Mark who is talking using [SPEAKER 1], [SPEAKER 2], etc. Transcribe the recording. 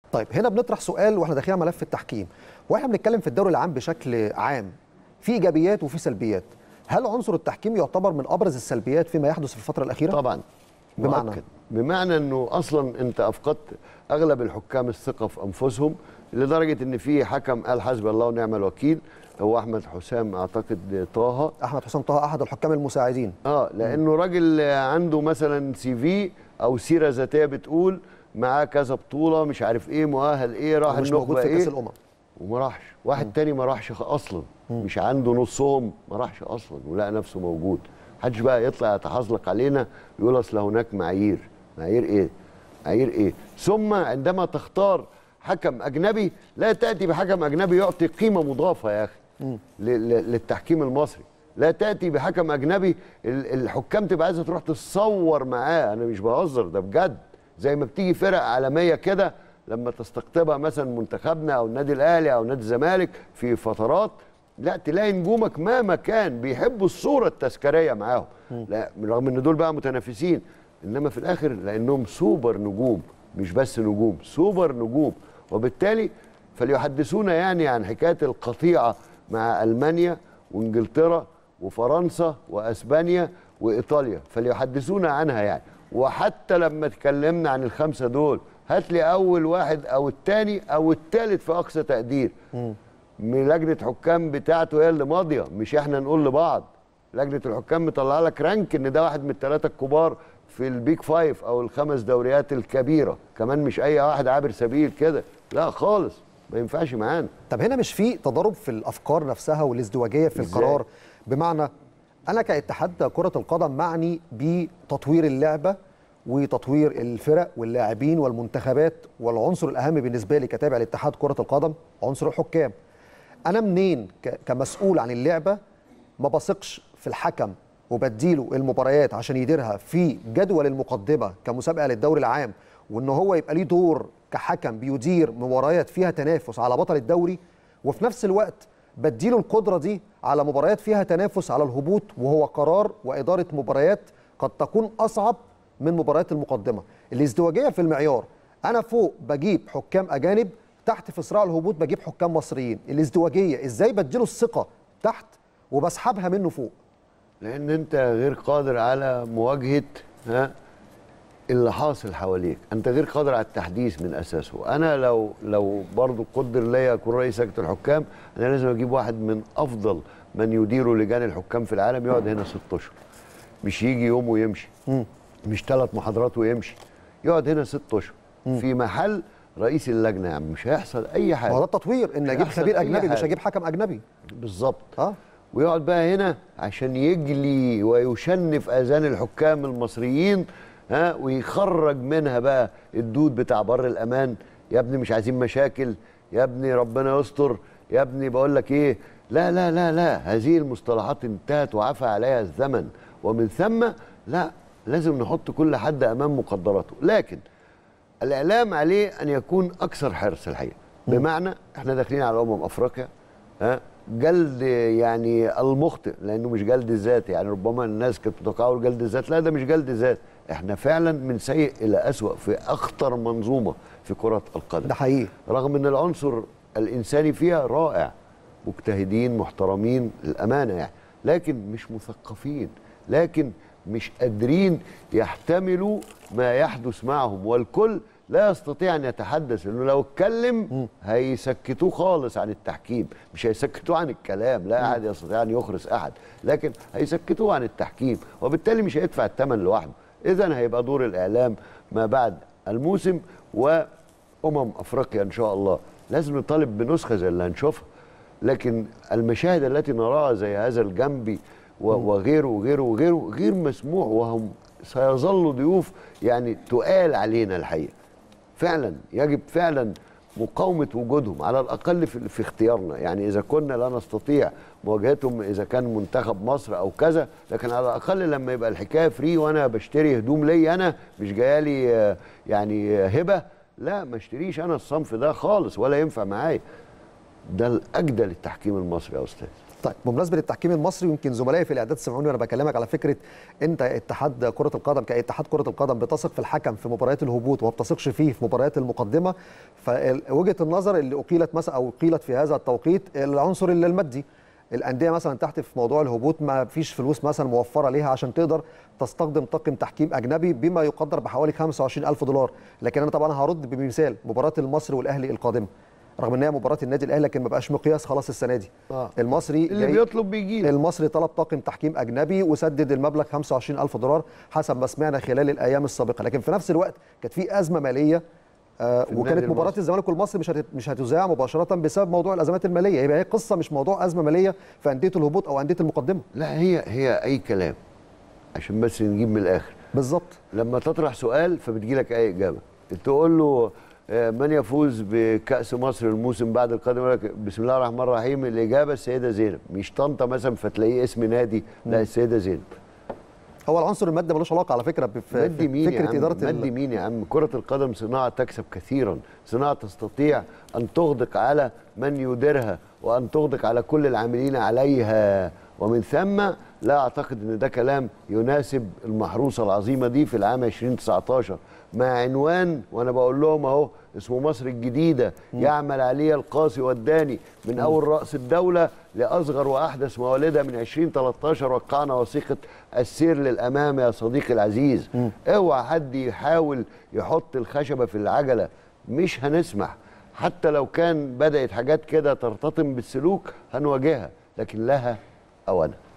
[SPEAKER 1] طيب هنا بنطرح سؤال واحنا داخلين على ملف التحكيم واحنا بنتكلم في الدوري العام بشكل عام في ايجابيات وفي سلبيات هل عنصر التحكيم يعتبر من ابرز السلبيات فيما يحدث في الفتره الاخيره
[SPEAKER 2] طبعا
[SPEAKER 1] بمعنى؟
[SPEAKER 2] مؤكد. بمعنى انه اصلا انت افقدت اغلب الحكام الثقه في انفسهم لدرجه ان في حكم قال حسبي الله ونعم الوكيل هو احمد حسام اعتقد طه
[SPEAKER 1] احمد حسام طه احد الحكام المساعدين
[SPEAKER 2] اه لانه راجل عنده مثلا سي في او سيره ذاتيه بتقول معاه كذا بطوله مش عارف ايه مؤهل ايه راح
[SPEAKER 1] مش موجود
[SPEAKER 2] النخبه
[SPEAKER 1] في كاس
[SPEAKER 2] ايه
[SPEAKER 1] الامم
[SPEAKER 2] وما راحش واحد تاني ما راحش خ- اصلا مش عنده نصهم ما راحش اصلا ولقى نفسه موجود محدش بقى يطلع يتحزلق علينا ويقول اصل هناك معايير معايير ايه معايير ايه ثم عندما تختار حكم اجنبي لا تاتي بحكم اجنبي يعطي قيمه مضافه يا اخي ل- ل- للتحكيم المصري لا تاتي بحكم اجنبي ال- الحكام تبقى عايزه تروح تتصور معاه انا مش بهزر ده بجد زي ما بتيجي فرق عالميه كده لما تستقطبها مثلا منتخبنا او النادي الاهلي او نادي الزمالك في فترات لا تلاقي نجومك مهما كان بيحبوا الصوره التذكاريه معاهم لا رغم ان دول بقى متنافسين انما في الاخر لانهم سوبر نجوم مش بس نجوم سوبر نجوم وبالتالي فليحدثونا يعني عن حكايه القطيعه مع المانيا وانجلترا وفرنسا واسبانيا وايطاليا فليحدثونا عنها يعني وحتى لما اتكلمنا عن الخمسه دول هات لي اول واحد او الثاني او الثالث في اقصى تقدير من لجنه حكام بتاعته هي اللي ماضيه مش احنا نقول لبعض لجنه الحكام مطلع لك رانك ان ده واحد من الثلاثه الكبار في البيك فايف او الخمس دوريات الكبيره كمان مش اي واحد عابر سبيل كده لا خالص ما ينفعش معانا
[SPEAKER 1] طب هنا مش في تضارب في الافكار نفسها والازدواجيه في
[SPEAKER 2] إزاي؟
[SPEAKER 1] القرار بمعنى انا كاتحاد كره القدم معني بتطوير اللعبه وتطوير الفرق واللاعبين والمنتخبات والعنصر الاهم بالنسبه لي كتابع لاتحاد كره القدم عنصر الحكام انا منين ك- كمسؤول عن اللعبه ما بثقش في الحكم وبديله المباريات عشان يديرها في جدول المقدمه كمسابقه للدوري العام وان هو يبقى ليه دور كحكم بيدير مباريات فيها تنافس على بطل الدوري وفي نفس الوقت بديله القدره دي على مباريات فيها تنافس على الهبوط وهو قرار واداره مباريات قد تكون اصعب من مباريات المقدمه الازدواجيه في المعيار انا فوق بجيب حكام اجانب تحت في صراع الهبوط بجيب حكام مصريين الازدواجيه ازاي بديله الثقه تحت وبسحبها منه فوق
[SPEAKER 2] لان انت غير قادر على مواجهه ها اللي حاصل حواليك انت غير قادر على التحديث من اساسه انا لو لو برضو قدر ليا اكون رئيس لجنه الحكام انا لازم اجيب واحد من افضل من يدير لجان الحكام في العالم يقعد هنا ست اشهر مش يجي يوم ويمشي مش ثلاث محاضرات ويمشي يقعد هنا ست اشهر في محل رئيس اللجنه يا عم مش هيحصل اي حاجه
[SPEAKER 1] ما هو ده التطوير ان
[SPEAKER 2] مش
[SPEAKER 1] اجيب
[SPEAKER 2] هيحصل
[SPEAKER 1] خبير
[SPEAKER 2] أي
[SPEAKER 1] اجنبي مش
[SPEAKER 2] حاجة.
[SPEAKER 1] هجيب حكم اجنبي
[SPEAKER 2] بالظبط
[SPEAKER 1] اه
[SPEAKER 2] ويقعد بقى هنا عشان يجلي ويشنف اذان الحكام المصريين ها ويخرج منها بقى الدود بتاع بر الامان يا ابني مش عايزين مشاكل يا ابني ربنا يستر يا ابني بقول لك ايه لا لا لا لا هذه المصطلحات انتهت وعفى عليها الزمن ومن ثم لا لازم نحط كل حد امام مقدراته لكن الاعلام عليه ان يكون اكثر حرص الحقيقه بمعنى احنا داخلين على امم افريقيا ها جلد يعني المخطئ لانه مش جلد الذات يعني ربما الناس كانت متوقعه جلد الذات لا ده مش جلد ذات احنا فعلا من سيء الى اسوا في اخطر منظومه في كره القدم
[SPEAKER 1] ده حقيقي
[SPEAKER 2] رغم ان العنصر الانساني فيها رائع مجتهدين محترمين للامانه يعني لكن مش مثقفين لكن مش قادرين يحتملوا ما يحدث معهم والكل لا يستطيع ان يتحدث لانه لو اتكلم هيسكتوه خالص عن التحكيم مش هيسكتوه عن الكلام لا احد يستطيع ان يخرس احد لكن هيسكتوه عن التحكيم وبالتالي مش هيدفع الثمن لوحده اذا هيبقى دور الاعلام ما بعد الموسم وامم افريقيا ان شاء الله لازم نطالب بنسخه زي اللي هنشوفها لكن المشاهد التي نراها زي هذا الجنبي و- وغيره وغيره وغيره غير مسموح وهم سيظلوا ضيوف يعني تقال علينا الحقيقه فعلا يجب فعلا مقاومه وجودهم على الاقل في, في اختيارنا يعني اذا كنا لا نستطيع مواجهتهم اذا كان منتخب مصر او كذا لكن على الاقل لما يبقى الحكايه فري وانا بشتري هدوم لي انا مش جايالي آه، يعني آه، هبه لا ما اشتريش انا الصنف ده خالص ولا ينفع معايا ده الاجدى للتحكيم المصري يا استاذ
[SPEAKER 1] طيب بمناسبه التحكيم المصري يمكن زملائي في الاعداد سمعوني وانا بكلمك على فكره انت اتحاد كره القدم كاتحاد كره القدم بتثق في الحكم في مباريات الهبوط وما بتثقش فيه في مباريات المقدمه فوجهه النظر اللي اقيلت مثلا او قيلت في هذا التوقيت العنصر المادي الانديه مثلا تحت في موضوع الهبوط ما فيش فلوس مثلا موفره ليها عشان تقدر تستخدم طاقم تحكيم اجنبي بما يقدر بحوالي 25000 دولار لكن انا طبعا هرد بمثال مباراه المصري والاهلي القادمه رغم ان هي مباراه النادي الاهلي لكن ما بقاش مقياس خلاص السنه دي
[SPEAKER 2] آه.
[SPEAKER 1] المصري
[SPEAKER 2] اللي
[SPEAKER 1] جاي-
[SPEAKER 2] بيطلب بيجي له.
[SPEAKER 1] المصري طلب طاقم تحكيم اجنبي وسدد المبلغ 25000 دولار حسب ما سمعنا خلال الايام السابقه لكن في نفس الوقت كانت في ازمه ماليه آه
[SPEAKER 2] النادي
[SPEAKER 1] وكانت مباراه
[SPEAKER 2] المصري.
[SPEAKER 1] الزمالك والمصري مش هت- مش هتذاع مباشره بسبب موضوع الازمات الماليه يبقى هي قصه مش موضوع ازمه ماليه في انديه الهبوط او انديه المقدمه
[SPEAKER 2] لا هي هي اي كلام عشان بس نجيب من الاخر
[SPEAKER 1] بالظبط
[SPEAKER 2] لما تطرح سؤال فبتجي لك اي اجابه تقول له آه، من يفوز بكاس مصر الموسم بعد القادم يقول لك بسم الله الرحمن الرحيم الاجابه السيده زينب مش طنطا مثلا فتلاقيه اسم نادي لا السيده زينب
[SPEAKER 1] هو العنصر المادي ملوش علاقه على فكره بف-
[SPEAKER 2] مادي مين يا
[SPEAKER 1] فكره
[SPEAKER 2] عم
[SPEAKER 1] اداره ال-
[SPEAKER 2] مادي مين يا عم كرة القدم صناعة تكسب كثيرا صناعة تستطيع أن تغدق على من يديرها وأن تغدق على كل العاملين عليها ومن ثم لا أعتقد أن ده كلام يناسب المحروسة العظيمة دي في العام 2019 مع عنوان وأنا بقول لهم أهو اسمه مصر الجديدة يعمل عليه القاسي والداني من أول رأس الدولة لأصغر وأحدث موالدها من 2013 وقعنا وثيقة السير للأمام يا صديقي العزيز اوعى حد يحاول يحط الخشبة في العجلة مش هنسمح حتى لو كان بدأت حاجات كده ترتطم بالسلوك هنواجهها لكن لها أوانها